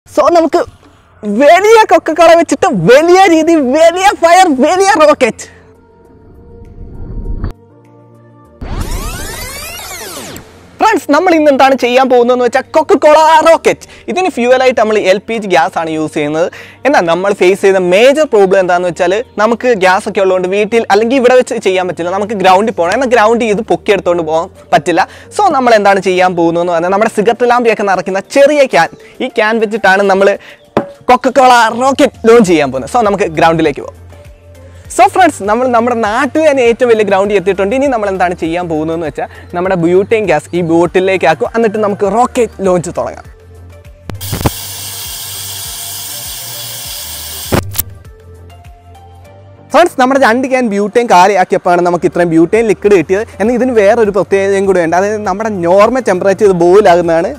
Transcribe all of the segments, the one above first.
so നമുക്ക് വലിയ Coca Cola വെച്ചിട്ട് വലിയ രീതി വലിയ ഫയർ വലിയ റോക്കറ്റ് ഫ്രണ്ട്സ് നമ്മൾ ഇന്ന് എന്താണ് ചെയ്യാൻ പോകുന്നതെന്ന് വെച്ചാൽ കൊക്കക്കോള റോക്കറ്റ് ഇതിന് ഫ്യൂവലായിട്ട് നമ്മൾ എൽ പി ജി ഗ്യാസ് ആണ് യൂസ് ചെയ്യുന്നത് എന്നാൽ നമ്മൾ ഫേസ് ചെയ്ത മേജർ പ്രോബ്ലം എന്താണെന്ന് വെച്ചാൽ നമുക്ക് ഗ്യാസ് ഒക്കെ ഉള്ളതുകൊണ്ട് വീട്ടിൽ അല്ലെങ്കിൽ ഇവിടെ വെച്ച് ചെയ്യാൻ പറ്റില്ല നമുക്ക് ഗ്രൗണ്ടിൽ പോകണം എന്നാൽ ഗ്രൗണ്ട് ചെയ്ത് പൊക്കിയെടുത്തുകൊണ്ട് പോകാൻ പറ്റില്ല സോ നമ്മൾ എന്താണ് ചെയ്യാൻ പോകുന്നതെന്ന് പറഞ്ഞാൽ നമ്മുടെ സിഗരറ്റ് ലാമ്പിയൊക്കെ നിറയ്ക്കുന്ന ചെറിയ ക്യാൻ ഈ ക്യാൻ വെച്ചിട്ടാണ് നമ്മൾ കൊക്കക്കോള റോക്കറ്റ് ലോഞ്ച് ചെയ്യാൻ പോകുന്നത് സോ നമുക്ക് ഗ്രൗണ്ടിലേക്ക് പോകാം സോ ഫ്രണ്ട്സ് നമ്മൾ നമ്മുടെ നാട്ടിൽ തന്നെ ഏറ്റവും വലിയ ഗ്രൗണ്ടിൽ എത്തിയിട്ടുണ്ട് ഇനി നമ്മൾ എന്താണ് ചെയ്യാൻ പോകുന്നതെന്ന് വെച്ചാൽ നമ്മുടെ ബ്യൂട്ടൈൻ ഗ്യാസ് ഈ ബോട്ടിലേക്ക് ആക്കും എന്നിട്ട് നമുക്ക് റോക്കറ്റ് ലോഞ്ച് തുടങ്ങാം ഫ്രണ്ട്സ് നമ്മുടെ രണ്ട് ക്യാൻ ബ്യൂട്ടൈൻ കാലിയാക്കിയപ്പോഴാണ് നമുക്ക് ഇത്രയും ബ്യൂട്ടൈൻ ലിക്വിഡ് കിട്ടിയത് എന്നാൽ ഇതിന് വേറൊരു പ്രത്യേകതയും കൂടി ഉണ്ട് അതായത് നമ്മുടെ നോർമൽ ടെമ്പറേച്ചർ ഇത് ബോയിൽ ആകുന്നതാണ്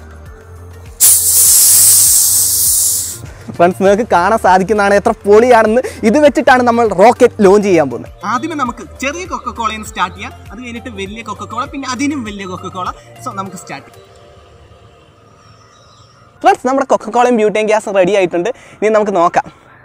ഫ്രണ്ട്സ് നിങ്ങൾക്ക് കാണാൻ സാധിക്കുന്നതാണ് എത്ര പൊളിയാണെന്ന് ഇത് വെച്ചിട്ടാണ് നമ്മൾ റോക്കറ്റ് ലോഞ്ച് ചെയ്യാൻ പോകുന്നത് ആദ്യമേ നമുക്ക് ചെറിയ കൊക്കക്കോളയിൽ നിന്ന് സ്റ്റാർട്ട് ചെയ്യാം അത് കഴിഞ്ഞിട്ട് വലിയ കൊക്കക്കോള പിന്നെ അതിനും വലിയ കൊക്കക്കോള സോ നമുക്ക് സ്റ്റാർട്ട് ചെയ്യാം ഫ്രണ്ട്സ് നമ്മുടെ കൊക്കക്കോളയും ബ്യൂട്ടൈൻ ഗ്യാസും റെഡി ആയിട്ടുണ്ട് ഇനി നമുക്ക് നോക്കാം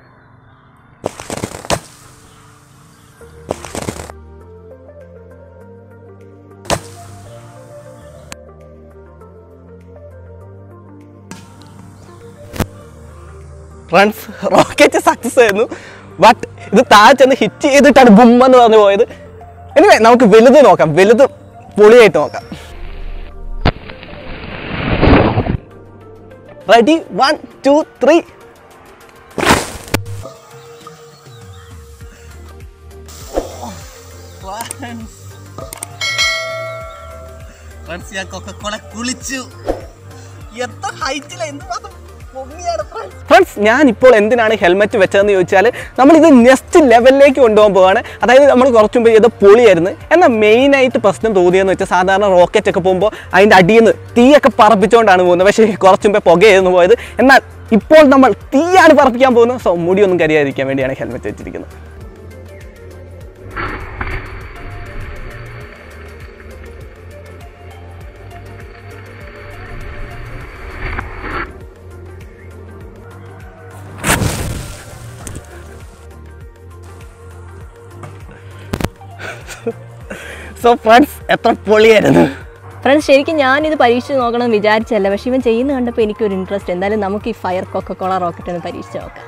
ഫ്രണ്ട്സ് റോക്കറ്റ് സക്സസ് ആയിരുന്നു ബട്ട് ഇത് താഴെ ചെന്ന് ഹിറ്റ് ചെയ്തിട്ടാണ് ബും എന്ന് പറഞ്ഞു പോയത് എനിവേ നമുക്ക് വലുത് നോക്കാം വലുത് പൊളിയായിട്ട് നോക്കാം റെഡി വൺ ടു ത്രീ കുളിച്ചു എത്ര ഹൈറ്റില എന്തുമാത്രം ഫ്രണ്ട്സ് ഞാൻ ഇപ്പോൾ എന്തിനാണ് ഹെൽമെറ്റ് വെച്ചതെന്ന് ചോദിച്ചാൽ നമ്മളിത് നെക്സ്റ്റ് ലെവലിലേക്ക് കൊണ്ടുപോകാൻ പോവാണ് അതായത് നമ്മൾ കുറച്ച് മുമ്പ് ചെയ്ത പൊളിയായിരുന്നു എന്നാൽ മെയിനായിട്ട് പ്രശ്നം തോന്നിയെന്ന് വെച്ചാൽ സാധാരണ റോക്കറ്റ് ഒക്കെ പോകുമ്പോൾ അതിൻ്റെ അടിയിൽ നിന്ന് തീയൊക്കെ പറപ്പിച്ചുകൊണ്ടാണ് പോകുന്നത് പക്ഷേ കുറച്ച് മുമ്പേ പുകയായിരുന്നു പോയത് എന്നാൽ ഇപ്പോൾ നമ്മൾ തീയാണ് പറപ്പിക്കാൻ പോകുന്നത് സോ മുടിയൊന്നും കരിയാതിരിക്കാൻ വേണ്ടിയാണ് ഹെൽമെറ്റ് വെച്ചിരിക്കുന്നത് സോ ഫ്രണ്ട്സ് എത്ര പൊളിയായിരുന്നു ഫ്രണ്ട്സ് ശരിക്കും ഞാനിത് പരീക്ഷിച്ച് നോക്കണം എന്ന് വിചാരിച്ചല്ല പക്ഷെ ഇവൻ ചെയ്യുന്ന കണ്ടപ്പോൾ എനിക്കൊരു ഇൻട്രസ്റ്റ് എന്തായാലും നമുക്ക് ഈ ഫയർ കൊക്കക്കോള റോക്കറ്റ് ഒന്ന് പരീക്ഷിച്ച് നോക്കാം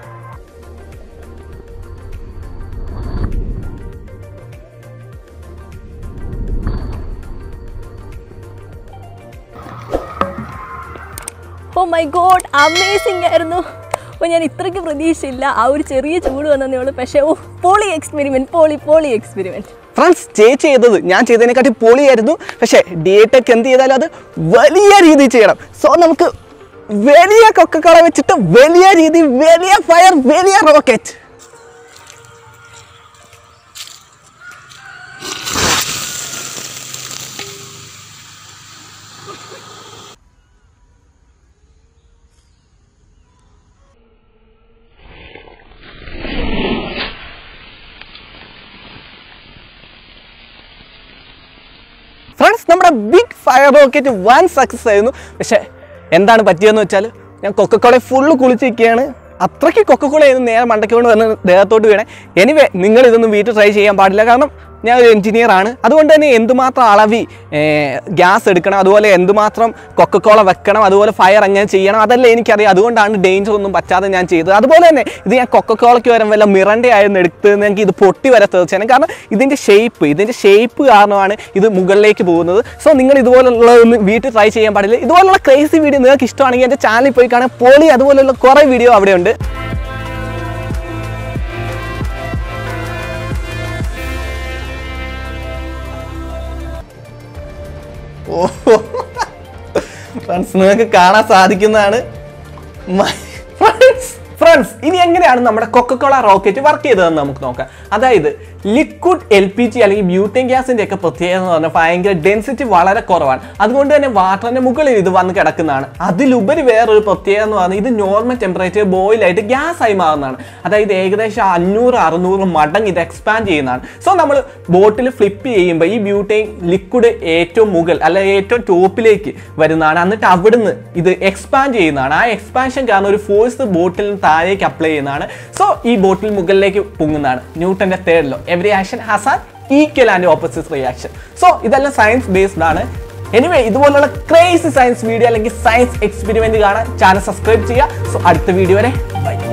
ഓ മൈ ഗോഡ് അമേസിംഗ് ആയിരുന്നു അപ്പോൾ ഞാൻ ഇത്രയ്ക്ക് പ്രതീക്ഷയില്ല ആ ഒരു ചെറിയ ചൂട് വന്നതേ ഉള്ളൂ പക്ഷേ ഓ പോളി എക്സ്പെരിമെൻറ്റ് പോളി പോളി എക്സ്പെരിമെൻറ്റ് ഫ്രണ്ട്സ് ചേച്ചി ചെയ്തത് ഞാൻ ചെയ്തതിനെക്കാട്ടി പൊളിയായിരുന്നു പക്ഷേ ഡി ടെക് എന്ത് ചെയ്താലും അത് വലിയ രീതിയിൽ ചെയ്യണം സോ നമുക്ക് വലിയ കൊക്കക്കോള വെച്ചിട്ട് വലിയ രീതി വലിയ ഫയർ വലിയ റോക്കറ്റ് ഫ്രണ്ട്സ് നമ്മുടെ big fire rocket one success ആയിരുന്നു പക്ഷേ എന്താണ് പറ്റിയതെന്ന് വെച്ചാൽ ഞാൻ കൊക്കക്കോളെ ഫുള്ള് കുളിച്ചിരിക്കുകയാണ് അത്രയ്ക്ക് കൊക്കക്കോളയായിരുന്നു നേരെ മണ്ടയ്ക്ക് കൊണ്ട് വന്ന് ദേഹത്തോട്ട് വീണേ എനിവേ നിങ്ങൾ ഇതൊന്നും വീട്ടിൽ ട്രൈ ചെയ്യാൻ പാടില്ല കാരണം ഞാൻ ഒരു എഞ്ചിനീയർ ആണ് അതുകൊണ്ട് തന്നെ എന്തുമാത്രം അളവി ഗ്യാസ് എടുക്കണം അതുപോലെ എന്തുമാത്രം കൊക്കക്കോള വെക്കണം അതുപോലെ ഫയർ എങ്ങനെ ചെയ്യണം അതെല്ലാം എനിക്കറിയാം അതുകൊണ്ടാണ് ഡേഞ്ചർ ഒന്നും പറ്റാതെ ഞാൻ ചെയ്തത് അതുപോലെ തന്നെ ഇത് ഞാൻ കൊക്കക്കോളയ്ക്ക് വരാൻ വല്ല മിറൻ്റെ ആയിരുന്നു എടുത്ത് ഞങ്ങൾക്ക് ഇത് പൊട്ടി വരെ തീർച്ചയാണ് കാരണം ഇതിൻ്റെ ഷേപ്പ് ഇതിൻ്റെ ഷേപ്പ് കാരണമാണ് ഇത് മുകളിലേക്ക് പോകുന്നത് സോ നിങ്ങൾ ഇതുപോലുള്ള ഒന്ന് വീട്ടിൽ ട്രൈ ചെയ്യാൻ പാടില്ല ഇതുപോലുള്ള ക്രേസി വീഡിയോ നിങ്ങൾക്ക് ഇഷ്ടമാണെങ്കിൽ എൻ്റെ ചാനലിൽ പോയി കാണാൻ പോളി അതുപോലുള്ള കുറേ വീഡിയോ അവിടെയുണ്ട് ഓ ഫ്രണ്ട്സ് നിങ്ങൾക്ക് കാണാൻ സാധിക്കുന്നതാണ് ഫ്രണ്ട്സ് ഫ്രണ്ട്സ് ഇനി എങ്ങനെയാണ് നമ്മുടെ കൊക്കക്കോള റോക്കറ്റ് വർക്ക് ചെയ്തതെന്ന് നമുക്ക് നോക്കാം അതായത് ലിക്വിഡ് എൽ പി ജി അല്ലെങ്കിൽ ബ്യൂട്ടൻ ഗ്യാസിന്റെ ഒക്കെ പ്രത്യേകത എന്ന് പറഞ്ഞാൽ ഭയങ്കര ഡെൻസിറ്റി വളരെ കുറവാണ് അതുകൊണ്ട് തന്നെ വാട്ടറിന്റെ മുകളിൽ ഇത് വന്ന് കിടക്കുന്നതാണ് അതിലുപരി വേറൊരു പ്രത്യേകത എന്ന് പറഞ്ഞാൽ ഇത് നോർമൽ ടെമ്പറേച്ചർ ബോയിൽ ആയിട്ട് ഗ്യാസ് ആയി മാറുന്നതാണ് അതായത് ഏകദേശം അഞ്ഞൂറ് അറുന്നൂറ് മടങ്ങ് ഇത് എക്സ്പാൻഡ് ചെയ്യുന്നതാണ് സോ നമ്മൾ ബോട്ടിൽ ഫ്ലിപ്പ് ചെയ്യുമ്പോൾ ഈ ബ്യൂട്ടൈൻ ലിക്വിഡ് ഏറ്റവും മുകൾ അല്ല ഏറ്റവും ടോപ്പിലേക്ക് വരുന്നതാണ് എന്നിട്ട് അവിടുന്ന് ഇത് എക്സ്പാൻഡ് ചെയ്യുന്നതാണ് ആ എക്സ്പാൻഷൻ കാരണം ഒരു ഫോഴ്സ് ബോട്ടിൽ താഴേക്ക് അപ്ലൈ ചെയ്യുന്നതാണ് സോ ഈ ബോട്ടിൽ മുകളിലേക്ക് പൊങ്ങുന്നതാണ് ന്യൂട്ടന്റെ third law every action has an equal and opposite reaction so ഇതെല്ലാം സയൻസ് ബേസ്ഡ് ആണ് എനിവേ ഇതുപോലുള്ള ക്രേസി സയൻസ് വീഡിയോ അല്ലെങ്കിൽ സയൻസ് എക്സ്പെരിമെന്റ് കാണാൻ ചാനൽ സബ്സ്ക്രൈബ് ചെയ്യുക സോ അടുത്ത വീഡിയോ വരെ ബൈ